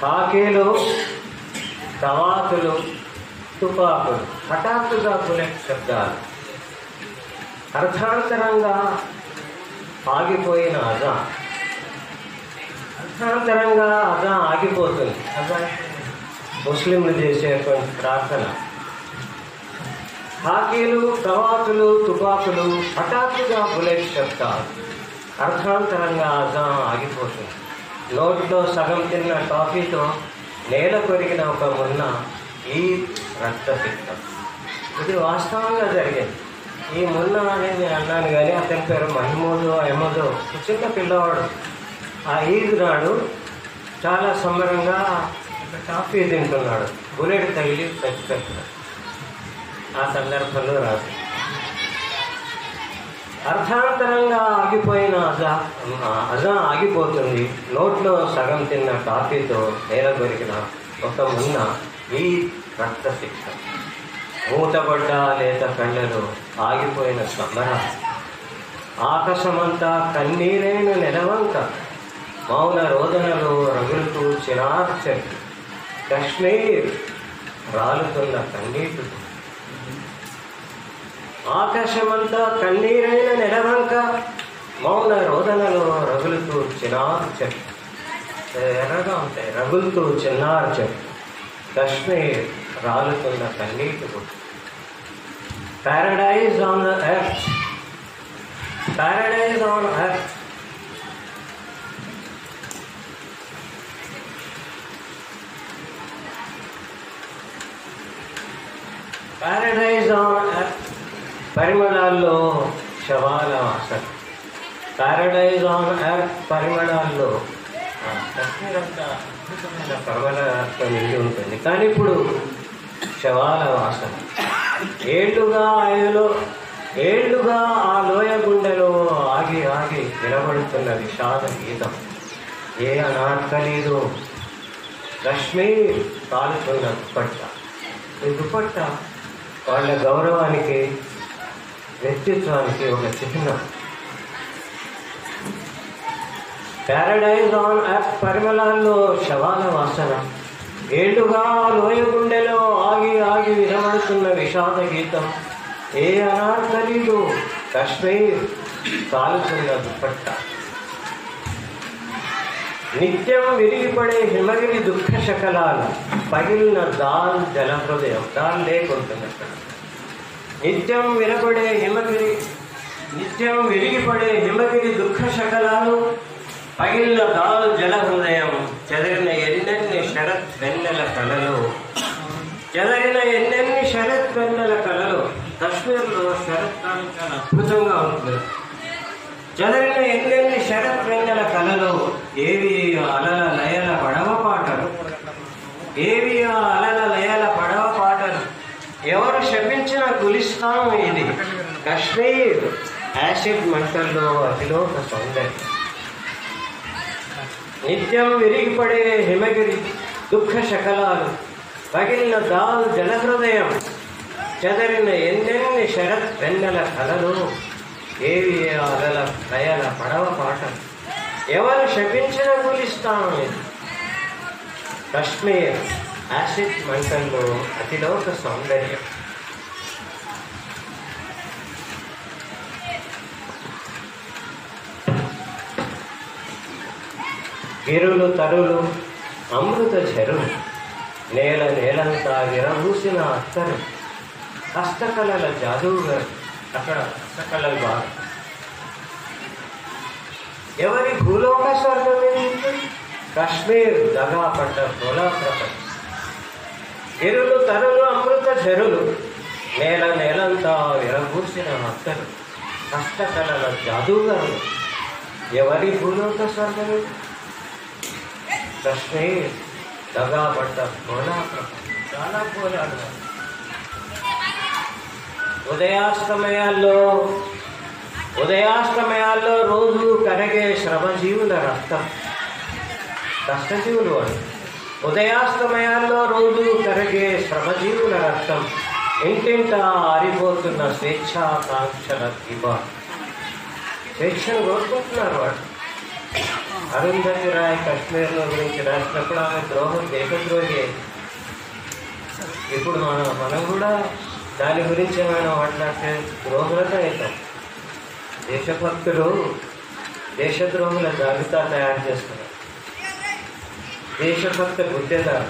కాకీలు కవాతులు తుపాకులు హఠాత్తుగా బుల్లెట్ శబ్దాలు అర్థాంతరంగా ఆగిపోయిన అజా అర్థాంతరంగా అజా ఆగిపోతుంది అజా ముస్లింలు చేసేటువంటి ప్రార్థన హాకీలు కవాతులు తుపాకులు హఠాత్తుగా బుల్లెట్ శబ్దాలు అర్థాంతరంగా అజా ఆగిపోతుంది నోటిలో సగం తిన్న టాఫీతో నేల కొరిగిన ఒక మున్న ఈ రక్తపిత్తం ఇది వాస్తవంగా జరిగింది ఈ మున్న అనేది నేను అన్నాను కానీ అతని పేరు మహిమూదో ఎమోదో చిన్న పిల్లవాడు ఆ ఈద్ నాడు చాలా సంబరంగా ఒక టాఫీ తింటున్నాడు బుల్లెట్ తగిలి చచ్చిపోతున్నాడు ఆ సందర్భంలో రాదు అర్థాంతరంగా ఆగిపోయిన అజా అజా ఆగిపోతుంది నోట్లో సగం తిన్న టాఫీతో నేల దొరికిన ఒక మున్న ఈ రక్త శిక్ష మూతపడ్డ లేత కళ్ళలో ఆగిపోయిన సంబర ఆకాశమంతా కన్నీరైన నెలవంక మౌన రోదనలు రగులుతూ చిరార్చరు కశ్మీర్ రాలుతున్న కన్నీటు ఆకాశమంతా కన్నీరైన నెలవంక మౌన రోదనలో రగులుతూ చిన్నారు చెట్టు ఎర్రగా ఉంటాయి రగులుతూ చిన్నారు చెట్టు కశ్మీర్ రాలుతున్న కన్నీటి గుట్టు paradise on the earth paradise on earth paradise on earth పరిమళాల్లో శవాల వాసన ప్యారడైజ్ ఆన్ ఎర్త్ పరిమళాల్లో ఆ, కశ్మీర్ అంతా అద్భుతమైన పరిమళాలతో నిండి ఉంటుంది కానీ ఇప్పుడు శవాల వాసన ఏళ్ళుగా ఆయనలో ఏళ్ళుగా ఆ లోయ గుండెలో ఆగి ఆగి వినబడుతున్న విషాద గీతం ఏ అనార్కలీదు లక్ష్మీ కాలుతున్న దుప్పట్ట ఈ దుప్పట్ట వాళ్ళ గౌరవానికి వ్యక్తిత్వానికి ఒక చిహ్నం ప్యారడైజ్ ఆన్ ఎర్త్ పరిమళాల్లో శవాల వాసన ఏళ్ళుగా లోయ గుండెలో ఆగి ఆగి వినబడుతున్న విషాద గీతం ఏ అనార్కలీదు కశ్మీర్ కాలుతున్న దుప్పట్ట నిత్యం విరిగిపడే హిమగిరి దుఃఖ శకలాలు పగిలిన దాల్ జల హృదయం దాల్ లేకుంటుంది అక్కడ నిత్యం వినపడే హిమగిరి నిత్యం విరిగిపడే హిమగిరి దుఃఖ శకలాలు పగిలిన దాల్ జల హృదయం చెదరిన ఎన్నెన్ని శరత్ వెన్నెల కళలు చెదరిన ఎన్నెన్ని శరత్ వెన్నెల కళలు కశ్మీర్లో శరత్ కాలం చాలా అద్భుతంగా ఉంటుంది చెదరిన ఎన్నెన్ని శరత్ వెన్నెల కళలు ఏవి అలల లయల పడవ పాటలు ఏవి ఆ అలల లయల పడవ పాటలు ఎవరు శపించిన గులిస్తాం ఇది కశ్మీర్ యాసిడ్ మంటల్లో అతిలోక సౌందర్యం నిత్యం విరిగిపడే హిమగిరి దుఃఖ శకలాలు పగిలిన దాల్ జలహృదయం చెదరిన ఎన్నెన్ని శరత్ వెన్నెల కలలు ఏవి అలల లయల పడవ పాటలు ఎవరు శపించిన గులిస్తాం ఇది కశ్మీర్ యాసిడ్ మంటల్లో అతిలోక సౌందర్యం గిరులు తరులు అమృత చెరువు నేల నేలంతా విరబూసిన అత్తరు హస్తకళల జాదూగారు అక్కడ హస్తకళలు బాగా ఎవరి భూలోక స్వర్గం ఇది? కశ్మీర్ దగా పడ్డ భోలా ప్రపంచం ఎరులు తరులు అమృత చెరులు నేల నేలంతా విరబూసిన అత్తరు హస్తకళల జాదూగారు ఎవరి భూలోక స్వర్గం ఇది? కశ్మీర్ దగా పడ్డ భోలా ప్రపంచం చాలా పోలాడు ఉదయాస్తమయాల్లో ఉదయాస్తమయాల్లో రోజు కరగే శ్రమజీవుల రక్తం కష్టజీవులు వాళ్ళు ఉదయాస్తమయాల్లో రోజు కరగే శ్రమజీవుల రక్తం ఇంటింటా ఆరిపోతున్న స్వేచ్ఛాకాంక్షల దీప స్వేచ్ఛను కోరుకుంటున్నారు వాళ్ళు అరుంధతి రాయ్ కాశ్మీర్లో గురించి రాసినప్పుడు ఆమె ద్రోహం దేశద్రోహి ఇప్పుడు మనం మనం కూడా దాని గురించి ఏమైనా మాట్లాడితే ద్రోహులతో అవుతాం దేశభక్తులు దేశద్రోహుల జాబితా తయారు చేస్తున్నారు దేశభక్త గుద్దెదారు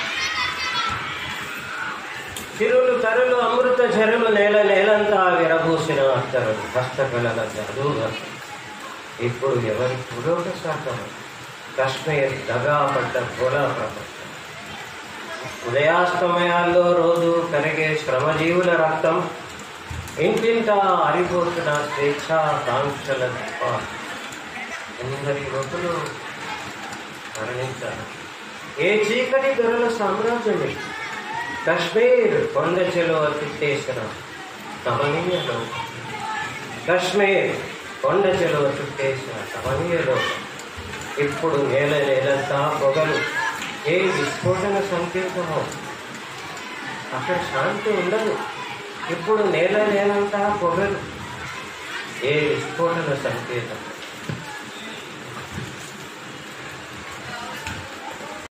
తిరులు తరులు అమృత చెరులు నేల నేలంతా విరబూసిన అత్తరులు హస్తకళల చదువుగా ఇప్పుడు ఎవరి పురోగ శాతం కశ్మీర్ దగా పడ్డ గోళా ప్రపంచం ఉదయాస్తమయాల్లో రోజు కరిగే శ్రమజీవుల రక్తం ఇంటింట అరిపోతున్న స్వేచ్ఛా కాంక్షల తప్ప అందరి యువకులు మరణించారు ఏ చీకటి దొరల సామ్రాజ్యమే కశ్మీర్ కొండ చెలువ చుట్టేసిన కమనీయ లోకం కశ్మీర్ కొండ చెలువ చుట్టేసిన కమనీయ లోకం ఇప్పుడు నేల నేలంతా పొగలు ఏ విస్ఫోటన సంకేతమో అక్కడ శాంతి ఉండదు ఇప్పుడు నేల నేలంతా పొగలు ఏ విస్ఫోటన సంకేతం